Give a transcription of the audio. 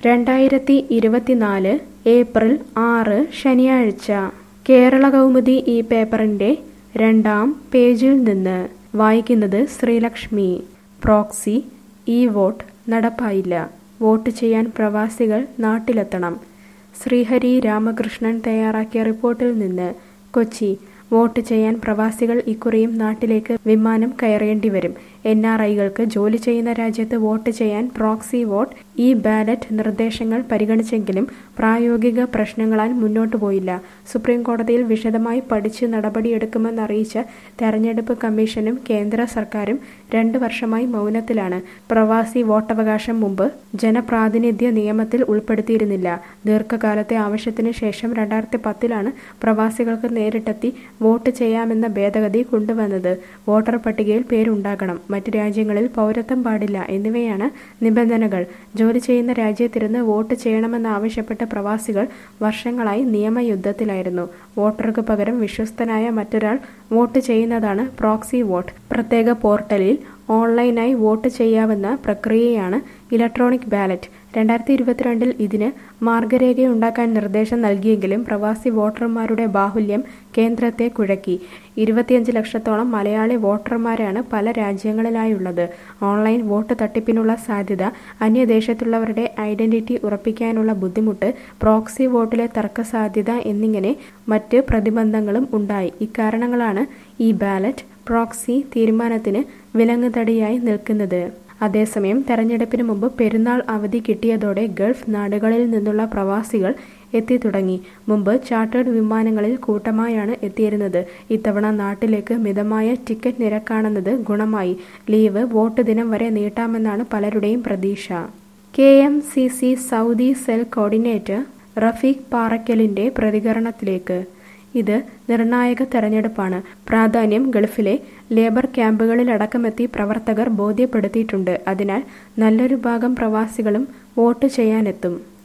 രണ്ടായിരത്തി ഇരുപത്തിനാല് ഏപ്രിൽ ആറ് ശനിയാഴ്ച കേരള കൗമുദി ഈ പേപ്പറിൻ്റെ രണ്ടാം പേജിൽ നിന്ന് വായിക്കുന്നത് ശ്രീലക്ഷ്മി പ്രോക്സി ഇ വോട്ട് നടപ്പായില്ല വോട്ട് ചെയ്യാൻ പ്രവാസികൾ നാട്ടിലെത്തണം ശ്രീഹരി രാമകൃഷ്ണൻ തയ്യാറാക്കിയ റിപ്പോർട്ടിൽ നിന്ന് കൊച്ചി വോട്ട് ചെയ്യാൻ പ്രവാസികൾ ഇക്കുറിയും നാട്ടിലേക്ക് വിമാനം കയറേണ്ടി വരും എൻ ആർ ഐകൾക്ക് ജോലി ചെയ്യുന്ന രാജ്യത്ത് വോട്ട് ചെയ്യാൻ പ്രോക്സി വോട്ട് ഈ ബാലറ്റ് നിർദ്ദേശങ്ങൾ പരിഗണിച്ചെങ്കിലും പ്രായോഗിക പ്രശ്നങ്ങളാൽ മുന്നോട്ടു പോയില്ല സുപ്രീം കോടതിയിൽ വിശദമായി പഠിച്ച് നടപടിയെടുക്കുമെന്ന് അറിയിച്ച തെരഞ്ഞെടുപ്പ് കമ്മീഷനും കേന്ദ്ര സർക്കാരും രണ്ടു വർഷമായി മൗനത്തിലാണ് പ്രവാസി വോട്ടവകാശം മുമ്പ് ജനപ്രാതിനിധ്യ നിയമത്തിൽ ഉൾപ്പെടുത്തിയിരുന്നില്ല ദീർഘകാലത്തെ ആവശ്യത്തിന് ശേഷം രണ്ടായിരത്തി പത്തിലാണ് പ്രവാസികൾക്ക് നേരിട്ടെത്തി വോട്ട് ചെയ്യാമെന്ന ഭേദഗതി കൊണ്ടുവന്നത് വോട്ടർ പട്ടികയിൽ പേരുണ്ടാകണം മറ്റ് രാജ്യങ്ങളിൽ പൗരത്വം പാടില്ല എന്നിവയാണ് നിബന്ധനകൾ ജോലി ചെയ്യുന്ന രാജ്യത്തിരുന്ന് വോട്ട് ചെയ്യണമെന്നാവശ്യപ്പെട്ട പ്രവാസികൾ വർഷങ്ങളായി നിയമയുദ്ധത്തിലായിരുന്നു വോട്ടർക്ക് പകരം വിശ്വസ്തനായ മറ്റൊരാൾ വോട്ട് ചെയ്യുന്നതാണ് പ്രോക്സി വോട്ട് പ്രത്യേക പോർട്ടലിൽ ഓൺലൈനായി വോട്ട് ചെയ്യാവുന്ന പ്രക്രിയയാണ് ഇലക്ട്രോണിക് ബാലറ്റ് രണ്ടായിരത്തി ഇരുപത്തിരണ്ടിൽ ഇതിന് മാർഗരേഖയുണ്ടാക്കാൻ നിർദ്ദേശം നൽകിയെങ്കിലും പ്രവാസി വോട്ടർമാരുടെ ബാഹുല്യം കേന്ദ്രത്തെ കുഴക്കി ഇരുപത്തിയഞ്ച് ലക്ഷത്തോളം മലയാളി വോട്ടർമാരാണ് പല രാജ്യങ്ങളിലായുള്ളത് ഓൺലൈൻ വോട്ട് തട്ടിപ്പിനുള്ള സാധ്യത അന്യദേശത്തുള്ളവരുടെ ഐഡന്റിറ്റി ഉറപ്പിക്കാനുള്ള ബുദ്ധിമുട്ട് പ്രോക്സി വോട്ടിലെ തർക്കസാധ്യത എന്നിങ്ങനെ മറ്റ് പ്രതിബന്ധങ്ങളും ഉണ്ടായി ഇക്കാരണങ്ങളാണ് ഈ ബാലറ്റ് പ്രോക്സി തീരുമാനത്തിന് വിലങ്ങുതടിയായി നിൽക്കുന്നത് അതേസമയം തെരഞ്ഞെടുപ്പിന് മുമ്പ് പെരുന്നാൾ അവധി കിട്ടിയതോടെ ഗൾഫ് നാടുകളിൽ നിന്നുള്ള പ്രവാസികൾ എത്തിത്തുടങ്ങി മുമ്പ് ചാർട്ടേഡ് വിമാനങ്ങളിൽ കൂട്ടമായാണ് എത്തിയിരുന്നത് ഇത്തവണ നാട്ടിലേക്ക് മിതമായ ടിക്കറ്റ് നിരക്കാണെന്നത് ഗുണമായി ലീവ് വോട്ട് ദിനം വരെ നീട്ടാമെന്നാണ് പലരുടെയും പ്രതീക്ഷ K M C C Saudi cell coordinator Rafeeq പാറയ്ക്കലിന്റെ പ്രതികരണത്തിലേക്ക് ഇത് നിർണായക തെരഞ്ഞെടുപ്പാണ് പ്രാധാന്യം ഗൾഫിലെ ലേബർ ക്യാമ്പുകളിലടക്കമെത്തി പ്രവർത്തകർ ബോധ്യപ്പെടുത്തിയിട്ടുണ്ട് അതിനാൽ നല്ലൊരു ഭാഗം പ്രവാസികളും വോട്ട് ചെയ്യാനെത്തും